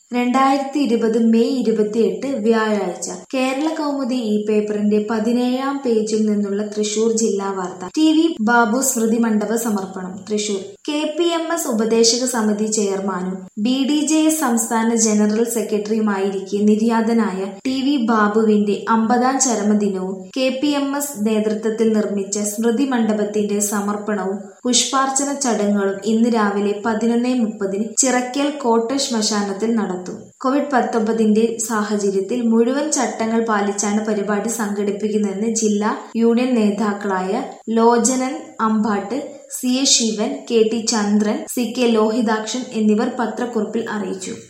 രണ്ടായിരത്തി ഇരുപത് മെയ് ഇരുപത്തിയെട്ട് വ്യാഴാഴ്ച കേരള കൗമുദി ഈ പേപ്പറിന്റെ പതിനേഴാം പേജിൽ നിന്നുള്ള തൃശൂർ ജില്ലാ വാർത്ത ടി വി ബാബു സ്മൃതി മണ്ഡപ സമർപ്പണം Thrissur K P M S ഉപദേശക സമിതി ചെയർമാനും ബി ഡി ജെ എസ് സംസ്ഥാന ജനറൽ സെക്രട്ടറിയുമായിരിക്കെ നിര്യാതനായ ടി വി ബാബുവിന്റെ അമ്പതാം ചരമദിനവും കെ പി എം എസ് നേതൃത്വത്തിൽ നിർമ്മിച്ച സ്മൃതി മണ്ഡപത്തിന്റെ സമർപ്പണവും പുഷ്പാർച്ചന ചടങ്ങുകളും ഇന്ന് രാവിലെ പതിനൊന്ന് മുപ്പതിന് ചിറക്കൽ കോട്ട ശ്മശാനത്തിൽ നടത്തും കോവിഡ് പത്തൊമ്പതിന്റെ സാഹചര്യത്തിൽ മുഴുവൻ ചട്ടങ്ങൾ പാലിച്ചാണ് പരിപാടി സംഘടിപ്പിക്കുന്നതെന്ന് ജില്ലാ യൂണിയൻ നേതാക്കളായ Lochanan Ambattu C A Sivan K T Chandran C K Lohithakshan എന്നിവർ പത്രക്കുറിപ്പിൽ അറിയിച്ചു